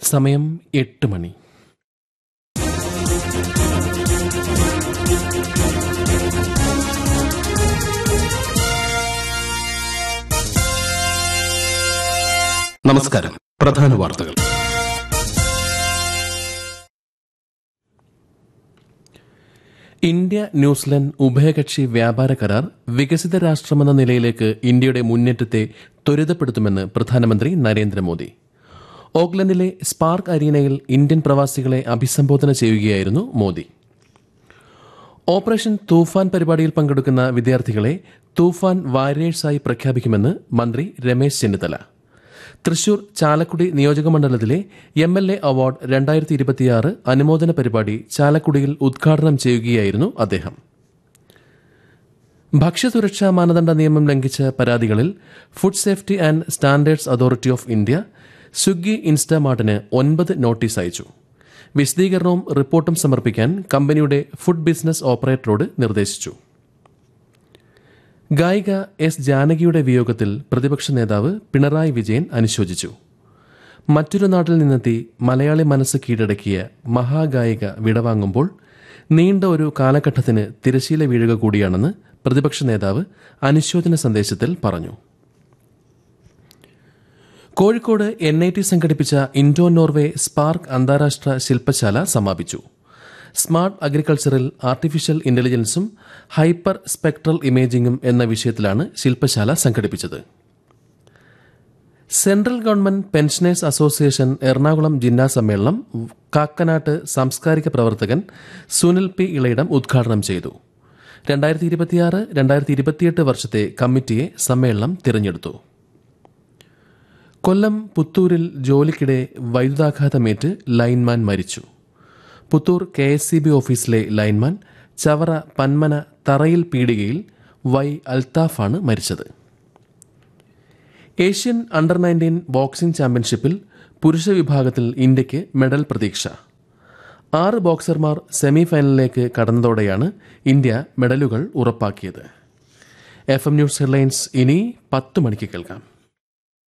സമയം എട്ട് മണി നമസ്കാരം പ്രധാന വാർത്തകൾ ഇന്ത്യ ന്യൂസിലൻഡ് ഉഭയകക്ഷി വ്യാപാര കരാർ വികസിത രാഷ്ട്രമെന്ന നിലയിലേക്ക് ഇന്ത്യയുടെ മുന്നേറ്റത്തെ ത്വരിതപ്പെടുത്തുമെന്ന് പ്രധാനമന്ത്രി നരേന്ദ്രമോദി ഓക്ലൻഡിലെ സ്പാർക്ക് അരീനയിൽ ഇന്ത്യൻ പ്രവാസികളെ അഭിസംബോധന ചെയ്യുകയായിരുന്നു മോദി ഓപ്പറേഷൻ തൂഫാൻ പരിപാടിയിൽ പങ്കെടുക്കുന്ന വിദ്യാർത്ഥികളെ തൂഫാൻ വാരിയേഴ്സായി പ്രഖ്യാപിക്കുമെന്ന് മന്ത്രി രമേശ് ചെന്നിത്തല തൃശൂർ ചാലക്കുടി നിയോജകമണ്ഡലത്തിലെ എം എൽ എ അവാർഡ് രണ്ടായിരത്തി ഇരുപത്തിയാറ് അനുമോദന പരിപാടി ചാലക്കുടിയിൽ ഉദ്ഘാടനം ചെയ്യുകയായിരുന്നു അദ്ദേഹം ഭക്ഷ്യസുരക്ഷാ മാനദണ്ഡ നിയമം ലംഘിച്ച പരാതികളിൽ food safety and standards authority of India Swiggy ഇൻസ്റ്റാമാർട്ടിന് ഒൻപത് നോട്ടീസ് അയച്ചു വിശദീകരണവും റിപ്പോർട്ടും സമർപ്പിക്കാൻ കമ്പനിയുടെ ഫുഡ് ബിസിനസ് ഓപ്പറേറ്ററോട് നിർദ്ദേശിച്ചു ഗായിക എസ് ജാനകിയുടെ വിയോഗത്തിൽ പ്രതിപക്ഷ നേതാവ് പിണറായി വിജയൻ അനുശോചിച്ചു മറ്റൊരു നാട്ടിൽ നിന്നെത്തി മലയാളി മനസ്സ് കീഴടക്കിയ മഹാഗായിക വിടവാങ്ങുമ്പോൾ നീണ്ട ഒരു കാലഘട്ടത്തിന് തിരശീല വീഴുക കൂടിയാണെന്ന് പ്രതിപക്ഷ നേതാവ് അനുശോചന സന്ദേശത്തിൽ പറഞ്ഞു കോഴിക്കോട് എൻ ഐ ടി സംഘടിപ്പിച്ച ഇൻഡോ നോർവേ സ്പാർക്ക് അന്താരാഷ്ട്ര ശില്പശാല സമാപിച്ചു സ്മാർട്ട് അഗ്രികൾച്ചറിൽ ആർട്ടിഫിഷ്യൽ ഇന്റലിജൻസും ഹൈപ്പർ സ്പെക്ട്രൽ ഇമേജിംഗും എന്ന വിഷയത്തിലാണ് ശില്പശാല സംഘടിപ്പിച്ചത് central government pensioners association Ernakulam ജില്ലാ സമ്മേളനം കാക്കനാട്ട് സാംസ്കാരിക പ്രവർത്തകൻ സുനിൽ പി ഇളയിടം ഉദ്ഘാടനം ചെയ്തു രണ്ടായിരത്തി ഇരുപത്തിയാറ് രണ്ടായിരത്തി ഇരുപത്തിയെട്ട് വർഷത്തെ കമ്മിറ്റിയെ സമ്മേളനം തിരഞ്ഞെടുത്തു കൊല്ലം പുത്തൂരിൽ ജോലിക്കിടെ വൈദ്യുതാഘാതമേറ്റ് ലൈൻമാൻ മരിച്ചു Puthur K S C B ഓഫീസിലെ ലൈൻമാൻ ചവറ പന്മന തറയിൽ പീടികയിൽ വൈ അൽത്താഫാണ് മരിച്ചത് ഏഷ്യൻ അണ്ടർ നയൻറ്റീൻ ബോക്സിംഗ് ചാമ്പ്യൻഷിപ്പിൽ പുരുഷ വിഭാഗത്തിൽ ഇന്ത്യയ്ക്ക് മെഡൽ പ്രതീക്ഷ ആറ് ബോക്സർമാർ സെമി ഫൈനലിലേക്ക് കടന്നതോടെയാണ് ഇന്ത്യ മെഡലുകൾ ഉറപ്പാക്കിയത് എഫ് എം ന്യൂസ് ഹെഡ്ലൈൻസ് ഇനി പത്ത് മണിക്ക് കേൾക്കാം